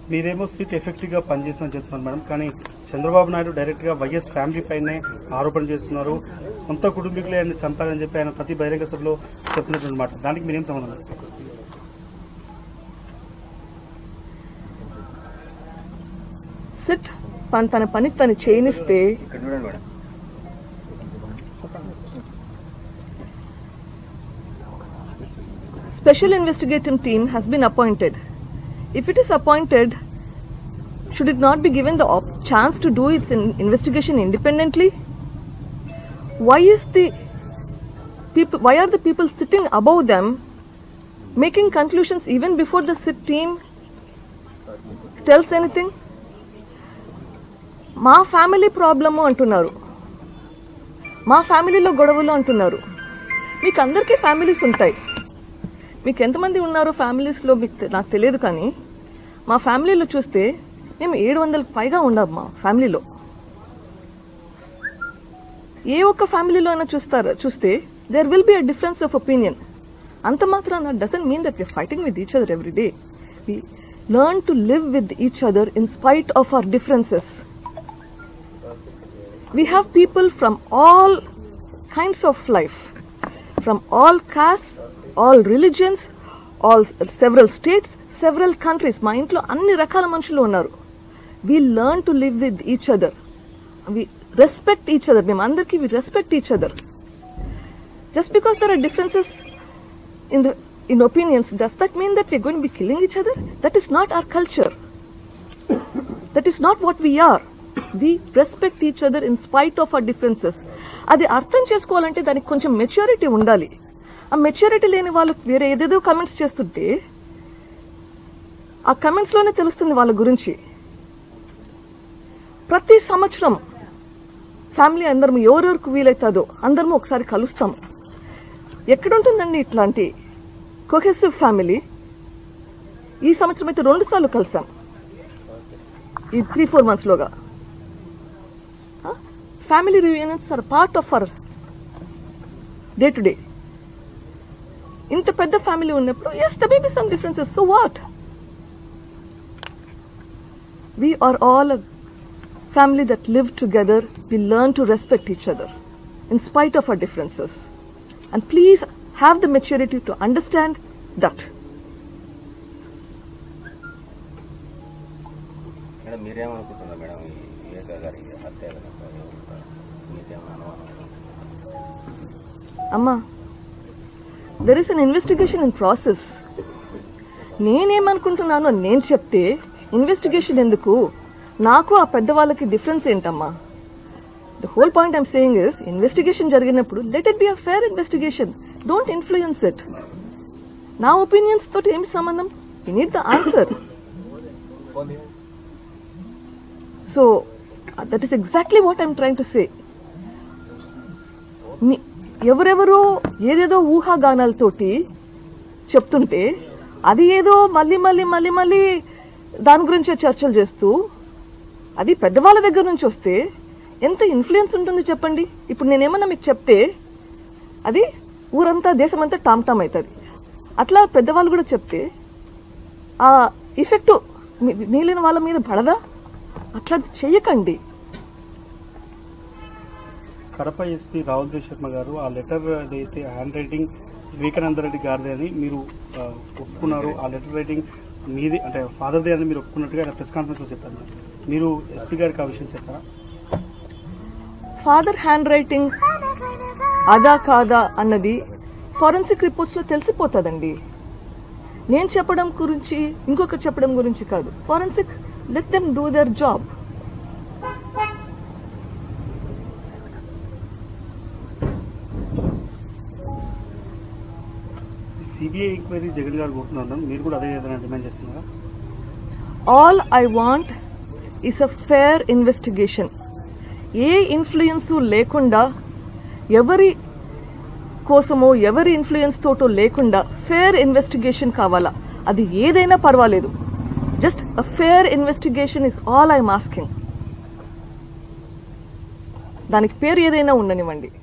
మీరేమో SIT effective గా పనిచేస్తుందని చెప్తున్నారు మేడం కానీ చంద్రబాబు నాయుడు డైరెక్ట్ గా వైఎస్ ఫ్యామిలీ పైనే ఆరోపణ చేస్తున్నారు సొంత కుటుంబీకులే ఆయన చంపారని చెప్పి ఆయన ప్రతి బహిరంగ సభలో చెప్తున్నటువంటి మాట దానికి మీరేం సమాధానం సిట్ పని తన పని తను చేయనిస్తే ఇక్కడ చూడండి madam special investigative team has been appointed. If it is appointed, should it not be given the op- chance to do its in- investigation independently? Why is the people? Why are the people sitting above them, making conclusions even before the sit team tells anything? మా family problem అంటున్నారు మా ఫ్యామిలీలో గొడవలు అంటున్నారు మీకు అందరికీ families ఉంటాయి మీకు ఎంతమంది ఉన్నారో ఫ్యామిలీస్లో మీకు తె- నాకు తెలియదు కానీ మా ఫ్యామిలీలో చూస్తే మేము ఏడు వందలకు పైగా ఉన్నాం మా ఫ్యామిలీలో ఏ ఒక్క ఫ్యామిలీలో అయినా చూస్తారా చూస్తే there will be a difference of opinion అంత మాత్రాన doesn't mean that we're fighting with each other every day we learn to live with each other in spite of our differences we have people from all kinds of life from all castes all religions all several states several countries మా ఇంట్లో అన్ని రకాల మనుషులు ఉన్నారు we learn to live with each other we respect each other మేము అందరికీ we respect each other just because there are differences in the in opinions does that mean that we're going be killing each other that is not our culture that is not what we are we respect each other in spite of our differences అది అర్థం చేసుకోవాలంటే దానికి కొంచెం maturity ఉండాలి ఆ maturity లేని వాళ్ళు వేరే ఏదేదో కమెంట్స్ చేస్తుంటే ఆ కమెంట్స్ లోనే తెలుస్తుంది వాళ్ళ గురించి ప్రతి సంవత్సరం ఫ్యామిలీ అందరం ఎవరెవరికి వీలవుతుందో అందరం ఒకసారి కలుస్తాం ఎక్కడుంటుందండి ఇట్లాంటి కొహెసివ్ ఫ్యామిలీ ఈ సంవత్సరం అయితే రెండు సార్లు కలిసాం ఈ త్రీ ఫోర్ మంత్స్లోగా family reunions are part of our day to day ఇంత పెద్ద ఫ్యామిలీ ఉన్నప్పుడు as the baby some differences so what we are all family that live together we learn to respect each other in spite of our differences and please have the maturity to understand that madam మీరేమనుకుంటున్నారు madam ఈ వివేకా గారి హత్య వెనక ఏముంటారు? మీకేమైనా అనుమానం అమ్మా there is an investigation in process నేనేమనుకుంటున్నానో నేను చెప్తే ఇన్వెస్టిగేషన్ ఎందుకు నాకు ఆ పెద్దవాళ్ళకి డిఫరెన్స్ ఏంటమ్మా the whole point I'm saying is investigation జరిగినప్పుడు let it be a fair investigation don't influence it నా ఒపీనియన్స్ తోటి ఏమి సంబంధం you need the answer so that is exactly what I'm trying to say మీ- ఎవరెవరో ఏదేదో ఊహాగానాలతోటి చెప్తుంటే అది ఏదో మళ్ళీ మళ్ళీ మళ్ళీ మళ్ళీ దాని గురించే చర్చలు చేస్తూ అది పెద్దవాళ్ళ దగ్గర నుంచి వస్తే ఎంత ఇన్ఫ్లుయెన్స్ ఉంటుంది చెప్పండి ఇప్పుడు నేనేమన్నా మీకు చెప్తే అది ఊరంతా దేశమంతా టామ్ టామ్ అవుతుంది అట్లా పెద్దవాళ్ళు కూడా చెప్తే ఆ ఇఫెక్ట్ మిగిలిన వాళ్ళ మీద పడదా అట్లా చెయ్యకండి కడప ఎస్పీ రాహుల్ దేవ్ శర్మ గారు ఆ లెటర్ ఏదైతే హ్యాండ్ రైటింగ్ వివేకానంద రెడ్డి గారిది అని మీరు ఆ, ఒప్పుకున్నారు ఆ లెటర్ రైటింగ్ మీది అంటే ఫాదర్దే అని మీరు ఒప్పుకున్నట్టుగా ఆయన ప్రెస్ కాన్ఫరెన్స్ లో చెప్పారు మీరు ఎస్పీ గారికి ఆ విషయం చెప్పారా ఫాదర్ హ్యాండ్ రైటింగ్ అదా కాదా అన్నది ఫారెన్సిక్ రిపోర్ట్స్ లో తెలిసిపోతుందండి నేను చెప్పడం గురించి ఇంకొకరు చెప్పడం గురించి కాదు forensic let them do their job CBI enquiry Jagan గారు కోరుతున్నారు మీరు కూడా అదే ఏదైనా డిమాండ్ చేస్తున్నారా all I want is a fair investigation ఏ ఇన్ఫ్లుయెన్స్ లేకుండా ఎవరి కోసమో ఎవరి ఇన్ఫ్లుయెన్స్ తోటో లేకుండా ఫేర్ ఇన్వెస్టిగేషన్ కావాలా అది ఏదైనా పర్వాలేదు just a fair investigation is all I'm asking దానికి పేరు ఏదైనా ఉండనివ్వండి